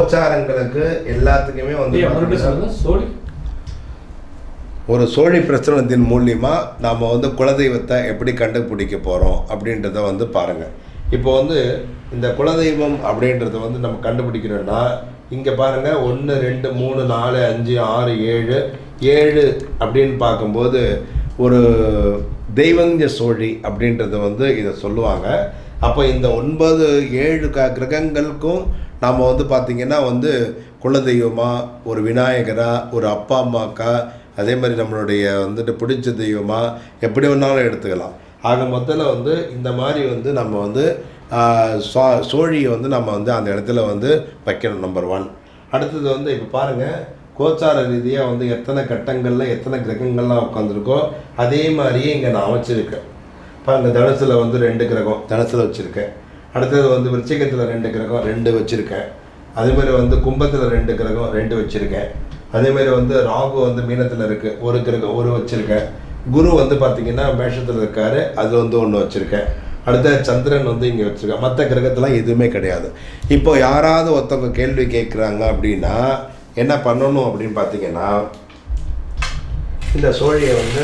கோச்சாரங்களுக்கு எல்லாத்துக்குமே வந்து ஐயா, மறுபடியும் பார்த்தீங்கன்னா, சொல்லுங்க சோழி ஒரு சோழி பிரசனத்தின் மூலியமா நாம் வந்து குலதெய்வத்தை எப்படி கண்டுபிடிக்க போகிறோம் அப்படின்றத வந்து பாருங்கள் இப்போ வந்து இந்த குலதெய்வம் அப்படின்றத வந்து நம்ம கண்டுபிடிக்கிறோன்னா இங்கே பாருங்கள் ஒன்று ரெண்டு மூணு நாலு அஞ்சு ஆறு ஏழு ஏழு அப்படின்னு பார்க்கும்போது ஒரு தெய்வஞ்ச சோழி அப்படின்றத வந்து இதை சொல்லுவாங்க அப்போ இந்த ஒன்பது ஏழு க கிரகங்களுக்கும் நாம் வந்து பார்த்திங்கன்னா வந்து குலதெய்வமா ஒரு விநாயகரா ஒரு அப்பா அம்மாக்கா அதே மாதிரி நம்மளுடைய வந்துட்டு பிடிச்ச தெய்வமா எப்படி வேணாலும் எடுத்துக்கலாம் ஆக மொத்தத்தில் வந்து இந்த மாதிரி வந்து நம்ம வந்து ஆஹ், சோ- சோழியை வந்து நம்ம வந்து அந்த இடத்துல வந்து வைக்கணும் நம்பர் ஒன் அடுத்தது வந்து இப்போ பாருங்கள் கோச்சார ரீதியாக வந்து எத்தனை கட்டங்களில் எத்தனை கிரகங்கள்லாம் உட்காந்துருக்கோ அதே மாதிரியே இங்கே நான் அமைச்சிருக்கேன் பாருங்க தனுசில் வந்து ரெண்டு கிரகம் தனுசில் வச்சுருக்கேன் அடுத்தது வந்து விருச்சிகத்தில் ரெண்டு கிரகம் ரெண்டு வச்சுருக்கேன் அதே மாதிரி வந்து கும்பத்தில் ரெண்டு கிரகம் ரெண்டு வச்சுருக்கேன் அதே மாதிரி வந்து ராகு வந்து மீனத்தில் இருக்குது ஒரு கிரகம் ஒரு வச்சுருக்கேன் குரு வந்து பார்த்திங்கன்னா மேஷத்தில் இருக்காரு அது வந்து ஒன்று வச்சுருக்கேன் அடுத்த சந்திரன் வந்து இங்கே வச்சுருக்கேன் மற்ற கிரகத்தெல்லாம் எதுவுமே கிடையாது இப்போ யாராவது ஒருத்தவங்க கேள்வி கேட்குறாங்க அப்படின்னா என்ன பண்ணணும் அப்படின்னு பார்த்தீங்கன்னா இந்த சோழியை வந்து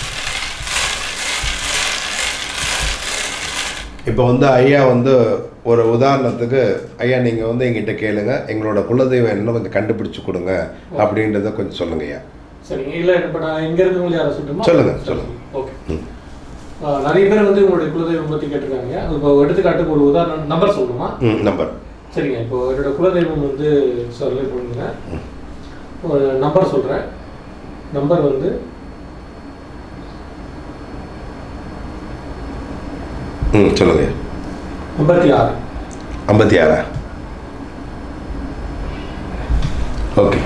இப்போ வந்து ஐயா வந்து ஒரு உதாரணத்துக்கு ஐயா நீங்கள் வந்து எங்கிட்ட கேளுங்க எங்களோட குலதெய்வம் என்ன கொஞ்சம் கண்டுபிடிச்சு கொடுங்க அப்படின்றத கொஞ்சம் சொல்லுங்க ஐயா சரிங்க இல்லை இப்போ நான் இங்கே இருக்கவங்க யாரை சொல்லட்டுமா சொல்லுங்க, சொல்லுங்க. ஓகே ஆ, நிறைய பேர் வந்து உங்களுடைய குலதெய்வம் பற்றி கேட்டிருக்காங்க இப்போ எடுத்துக்காட்டுக்கு ஒரு உதாரணம் நம்பர் சொல்லணுமா ம் நம்பர் சரிங்க இப்போ என்னோட குலதெய்வம் வந்து சொல்லி பண்ணுங்க ஒரு நம்பர் சொல்கிறேன் நம்பர் வந்து ம் சொல்லுங்க ஐயா ஐம்பத்தி ஆறு ஐம்பத்தி ஆறா ஓகே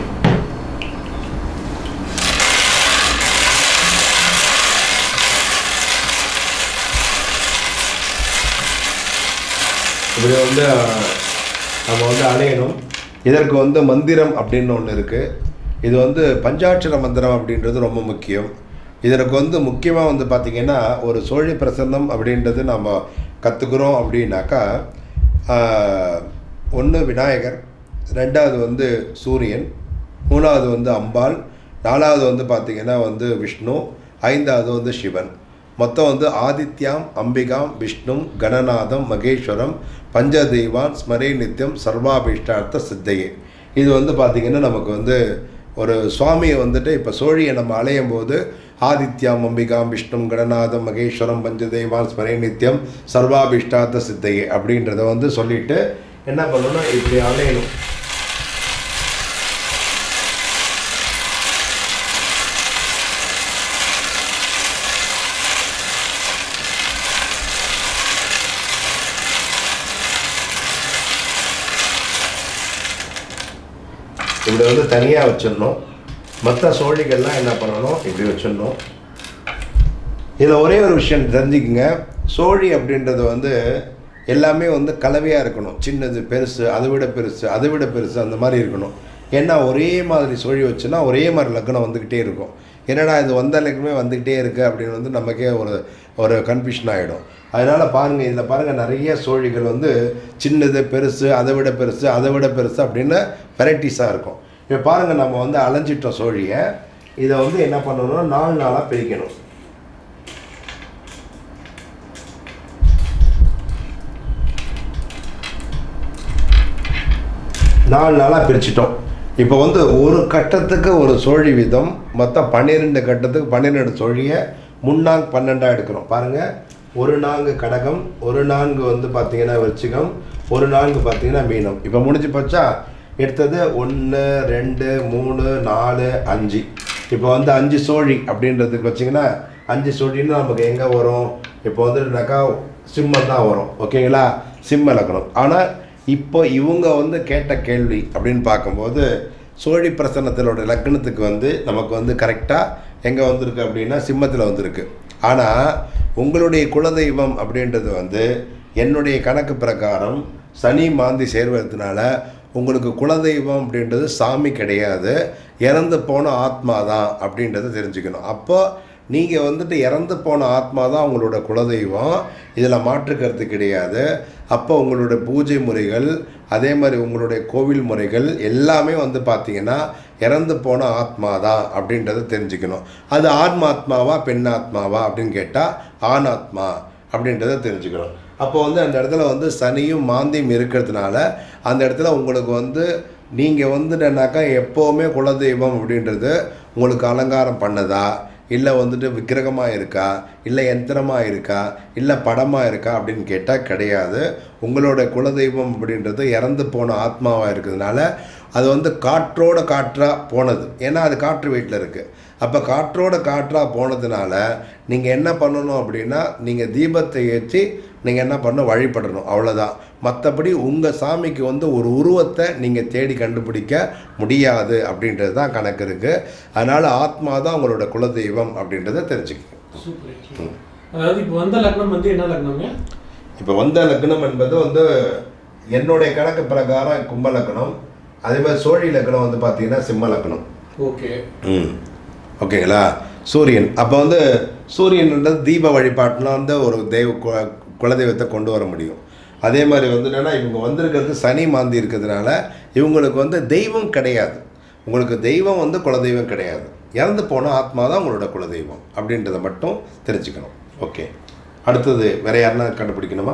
இப்படி வந்து அஹ், நம்ம வந்து அணையணும் இதற்கு வந்து மந்திரம் அப்படின்னு ஒன்று இருக்குது இது வந்து பஞ்சாட்சர மந்திரம் அப்படின்றது ரொம்ப முக்கியம் இதற்கு வந்து முக்கியமாக வந்து பார்த்திங்கன்னா ஒரு சோழி பிரசன்னம் அப்படின்றது நம்ம கற்றுக்குறோம் அப்படின்னாக்கா ஒன்று விநாயகர் ரெண்டாவது வந்து சூரியன் மூணாவது வந்து அம்பாள் நாலாவது வந்து பார்த்திங்கன்னா வந்து விஷ்ணு ஐந்தாவது வந்து சிவன் மொத்தம் வந்து ஆதித்யாம் அம்பிகாம் விஷ்ணும் கணநாதம் மகேஸ்வரம் பஞ்சதெய்வான் ஸ்மரே நித்யம் சர்வாபிஷ்டார்த்த சித்தையே இது வந்து பார்த்திங்கன்னா நமக்கு வந்து ஒரு சுவாமியை வந்துட்டு இப்போ சோழியை நம்ம அலையும் போது ஆதித்யாம் அம்பிகாம் விஷ்ணும் கணநாதம் மகேஸ்வரம் பஞ்சதெய்வான் ஸ்மரே நித்யம் சர்வாபிஷ்டார்த்த சித்தையே அப்படின்றத வந்து சொல்லிட்டு என்ன பண்ணணும் இப்படி அலையணும் இப்படி வந்து தனியாக வச்சிடணும் மற்ற சோழிகள்லாம் என்ன பண்ணணும் இப்படி வச்சிடணும் இதில் ஒரே ஒரு விஷயம் தெரிஞ்சுக்கங்க சோழி அப்படின்றது வந்து எல்லாமே வந்து கலவையாக இருக்கணும் சின்னது பெருசு அதை விட பெருசு அதை விட பெருசு அந்த மாதிரி இருக்கணும் ஏன்னா ஒரே மாதிரி சோழி வச்சுன்னா ஒரே மாதிரி லக்னம் வந்துக்கிட்டே இருக்கும் என்னடா இது வந்த லக்னமே வந்துக்கிட்டே இருக்குது அப்படின்னு வந்து நமக்கே ஒரு ஒரு கன்ஃபியூஷன் ஆகிடும் அதனால் பாருங்கள் இதில் பாருங்கள் நிறைய சோழிகள் வந்து சின்னது பெருசு அதை விட பெருசு அதை விட பெருசு அப்படின்னு வெரைட்டிஸாக இருக்கும் இப்போ பாருங்கள் நம்ம வந்து அலைஞ்சிட்டோம் சோழியை இதை வந்து என்ன பண்ணணும்னா நாலு நாளாக பிரிக்கணும் நாலு நாளாக பிரிச்சிட்டோம் இப்போ வந்து ஒரு கட்டத்துக்கு ஒரு சோழி வீதம் மொத்தம் பன்னிரெண்டு கட்டத்துக்கு பன்னிரெண்டு சோழியை முன்னாங் பன்னெண்டாக எடுக்கிறோம் பாருங்கள் ஒரு நான்கு கடகம் ஒரு நான்கு வந்து பார்த்தீங்கன்னா விருச்சிகம் ஒரு நான்கு பார்த்தீங்கன்னா மீனம் இப்போ முடிஞ்சு போச்சா எடுத்தது ஒன்று ரெண்டு மூணு நாலு அஞ்சு இப்போ வந்து அஞ்சு சோழி அப்படின்றதுக்கு வச்சிங்கன்னா அஞ்சு சோழின்னு நமக்கு எங்கே வரும் இப்போ வந்துட்டுனாக்கா சிம்மம் தான் வரும் ஓகேங்களா சிம்ம இலக்கணம் ஆனால் இப்போ இவங்க வந்து கேட்ட கேள்வி அப்படின்னு பார்க்கும்போது சோழி பிரசன்னத்திலோட லக்னத்துக்கு வந்து நமக்கு வந்து கரெக்டாக எங்கே வந்திருக்கு அப்படின்னா சிம்மத்தில் வந்திருக்கு ஆனால் உங்களுடைய குலதெய்வம் அப்படின்றது வந்து என்னுடைய கணக்கு பிரகாரம் சனி மாந்தி சேர்வதனால உங்களுக்கு குலதெய்வம் அப்படின்றது சாமி கிடையாது இறந்து போன ஆத்மா தான் அப்படின்றத தெரிஞ்சுக்கணும் அப்போ நீங்கள் வந்துட்டு இறந்து போன ஆத்மா தான் உங்களோட குலதெய்வம் இதில் மாற்று கருத்து கிடையாது அப்போ உங்களோட பூஜை முறைகள் அதே மாதிரி உங்களுடைய கோவில் முறைகள் எல்லாமே வந்து பார்த்தீங்கன்னா இறந்து போன ஆத்மா தான் அப்படின்றத தெரிஞ்சுக்கணும் அது ஆண் ஆத்மாவா பெண் ஆத்மாவா அப்படின்னு கேட்டால் ஆண் ஆத்மா அப்படின்றத தெரிஞ்சுக்கணும் அப்போ வந்து அந்த இடத்துல வந்து சனியும் மாந்தியும் இருக்கிறதுனால அந்த இடத்துல உங்களுக்கு வந்து நீங்கள் வந்துட்டனாக்கா எப்போவுமே குலதெய்வம் அப்படின்றது உங்களுக்கு அலங்காரம் பண்ணதா இல்லை வந்துட்டு விக்கிரகமாக இருக்கா இல்லை யந்திரமாக இருக்கா இல்லை படமாக இருக்கா அப்படின்னு கேட்டால் கிடையாது உங்களோட குலதெய்வம் அப்படின்றது இறந்து போன ஆத்மாவாக இருக்கிறதுனால அது வந்து காற்றோட காற்றாக போனது ஏன்னா அது காற்று வீட்டில் இருக்குது அப்போ காற்றோட காற்றாக போனதுனால நீங்கள் என்ன பண்ணணும் அப்படின்னா நீங்கள் தீபத்தை ஏற்றி நீங்கள் என்ன பண்ணணும் வழிபடணும் அவ்வளோதான் மற்றபடி உங்கள் சாமிக்கு வந்து ஒரு உருவத்தை நீங்கள் தேடி கண்டுபிடிக்க முடியாது அப்படின்றது தான் கணக்கு இருக்குது அதனால் ஆத்மா தான் உங்களோட குலதெய்வம் அப்படின்றத தெரிஞ்சுக்கணும் சூப்பர் அதாவது இப்போ வந்த லக்னம் வந்து என்ன லக்னங்க இப்போ வந்த லக்னம் என்பது வந்து என்னுடைய கணக்கு பிரகாரம் கும்ப லக்னம் அதே மாதிரி சோழி லக்னம் வந்து பார்த்தீங்கன்னா சிம்ம லக்னம் ஓகே ம் ஓகேங்களா சூரியன் அப்போ வந்து சூரியன்ன்றது தீப வழிபாட்டுலாம் வந்து ஒரு தெய்வ கு- குலதெய்வத்தை கொண்டு வர முடியும் அதே மாதிரி வந்து என்னென்னா இவங்க வந்திருக்கிறது சனி மாந்தி இருக்கிறதுனால இவங்களுக்கு வந்து தெய்வம் கிடையாது உங்களுக்கு தெய்வம் வந்து குலதெய்வம் கிடையாது இறந்து போன ஆத்மா தான் உங்களோட குலதெய்வம் அப்படின்றத மட்டும் தெரிஞ்சுக்கணும் ஓகே அடுத்தது வேற யாருன்னா கண்டுபிடிக்கணுமா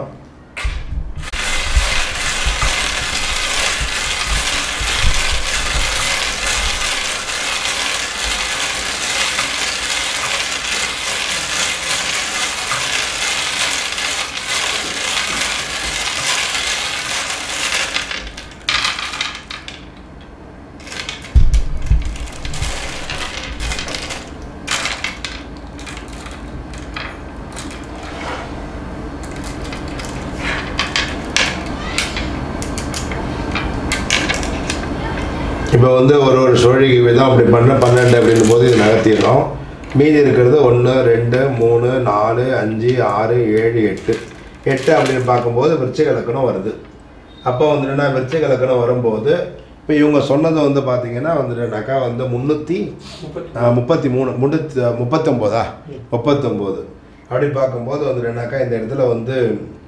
இப்போ வந்து ஒரு ஒரு சுழலிக்கு விதம் அப்படி பண்ண பன்னெண்டு அப்படின்னும் போது இது நகர்த்திடுறோம் மீதி இருக்கிறது ஒன்று ரெண்டு மூணு நாலு அஞ்சு ஆறு ஏழு எட்டு எட்டு அப்படின்னு பார்க்கும்போது விருச்சிக இலக்கணம் வருது அப்போ வந்துட்டுனா விருச்சிக இலக்கணம் வரும்போது இப்போ இவங்க சொன்னது வந்து பார்த்தீங்கன்னா வந்துட்டுனாக்கா வந்து முந்நூற்றி முப்பத்தி முப்பத்தி மூணு முன்னூற்றி முப்பத்தொம்போதா முப்பத்தொம்போது அப்படி பார்க்கும்போது வந்துட்டுனாக்கா இந்த இடத்துல வந்து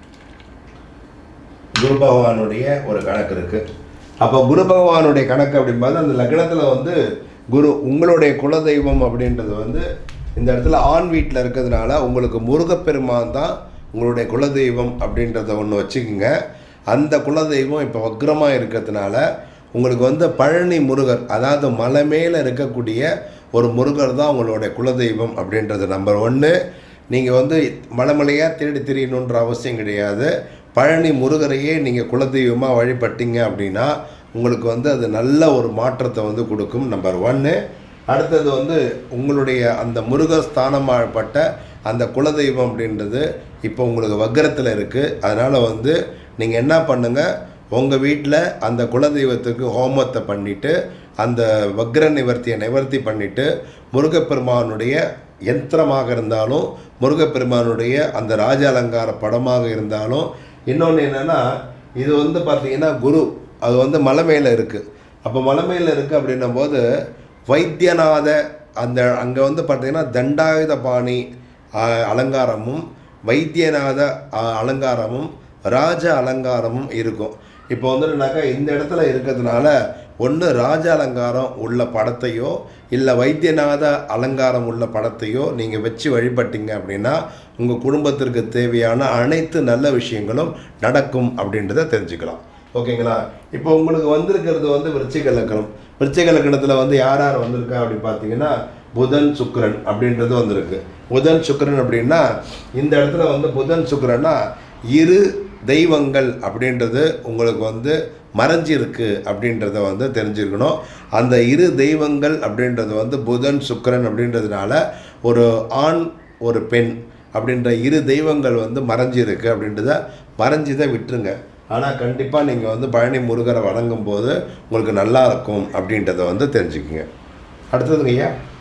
குரு பகவானுடைய ஒரு கணக்கு இருக்கு அப்போ குரு பகவானுடைய கணக்கு அப்படிம்போது அந்த லக்னத்தில் வந்து குரு உங்களுடைய குலதெய்வம் அப்படின்றது வந்து இந்த இடத்துல ஆண் வீட்டில் இருக்கிறதுனால உங்களுக்கு முருகப்பெருமான் தான் உங்களுடைய குலதெய்வம் அப்படின்றத ஒன்று வச்சுக்கோங்க அந்த குலதெய்வம் இப்போ வக்ரமாக இருக்கிறதுனால உங்களுக்கு வந்து பழனி முருகர் அதாவது மலை மேலே இருக்கக்கூடிய ஒரு முருகர் தான் உங்களுடைய குலதெய்வம் அப்படின்றது நம்பர் ஒன்று நீங்கள் வந்து மலைமலையாக தேடி திரியணுன்ற அவசியம் கிடையாது பழனி முருகரையே நீங்கள் குலதெய்வமாக வழிபட்டீங்க அப்படின்னா உங்களுக்கு வந்து அது நல்ல ஒரு மாற்றத்தை வந்து கொடுக்கும் நம்பர் ஒன்று அடுத்தது வந்து உங்களுடைய அந்த முருகர் ஸ்தானமாகப்பட்ட அந்த குலதெய்வம் அப்படின்றது இப்போ உங்களுக்கு வக்கரத்தில் இருக்குது அதனால் வந்து நீங்கள் என்ன பண்ணுங்கள் உங்கள் வீட்டில் அந்த குலதெய்வத்துக்கு ஹோமத்தை பண்ணிவிட்டு அந்த வக்ர நிவர்த்தியை நிவர்த்தி பண்ணிவிட்டு முருகப்பெருமானுடைய யந்திரமாக இருந்தாலும் முருகப்பெருமானுடைய அந்த ராஜ அலங்கார படமாக இருந்தாலும் இன்னொன்று என்னென்னா இது வந்து பார்த்தீங்கன்னா குரு அது வந்து மலை மேலே இருக்குது அப்போ மலை மேலே இருக்குது அப்படின்னும் போது வைத்தியநாத அந்த அங்கே வந்து பார்த்தீங்கன்னா தண்டாயுத பாணி ஆ, அலங்காரமும் வைத்தியநாத ஆ, அலங்காரமும் ராஜ அலங்காரமும் இருக்கும் இப்போ வந்துட்டுனாக்கா இந்த இடத்துல இருக்கிறதுனால ஒன்று ராஜ அலங்காரம் உள்ள படத்தையோ இல்லை வைத்தியநாத அலங்காரம் உள்ள படத்தையோ நீங்கள் வச்சு வழிபட்டீங்க அப்படின்னா உங்கள் குடும்பத்திற்கு தேவையான அனைத்து நல்ல விஷயங்களும் நடக்கும் அப்படின்றத தெரிஞ்சுக்கலாம் ஓகேங்களா இப்போ உங்களுக்கு வந்திருக்கிறது வந்து விருச்சிக லக்கணம் விருச்சிக லக்கணத்தில் வந்து யார் யார் வந்திருக்கா அப்படின்னு பார்த்தீங்கன்னா புதன் சுக்கிரன் அப்படின்றது வந்திருக்கு புதன் சுக்கிரன் அப்படின்னா இந்த இடத்துல வந்து புதன் சுக்கிரன்னா இரு தெய்வங்கள் அப்படின்றது உங்களுக்கு வந்து மறைஞ்சிருக்கு அப்படின்றத வந்து தெரிஞ்சிருக்கணும் அந்த இரு தெய்வங்கள் அப்படின்றது வந்து புதன் சுக்கிரன் அப்படின்றதுனால ஒரு ஆண் ஒரு பெண் அப்படின்ற இரு தெய்வங்கள் வந்து மறைஞ்சிருக்கு அப்படின்றத மறைஞ்சதை விட்டுருங்க ஆனால் கண்டிப்பாக நீங்கள் வந்து பழனி முருகரை வணங்கும் போது உங்களுக்கு நல்லா இருக்கும் அப்படின்றத வந்து தெரிஞ்சுக்குங்க அடுத்ததுங்க ஐயா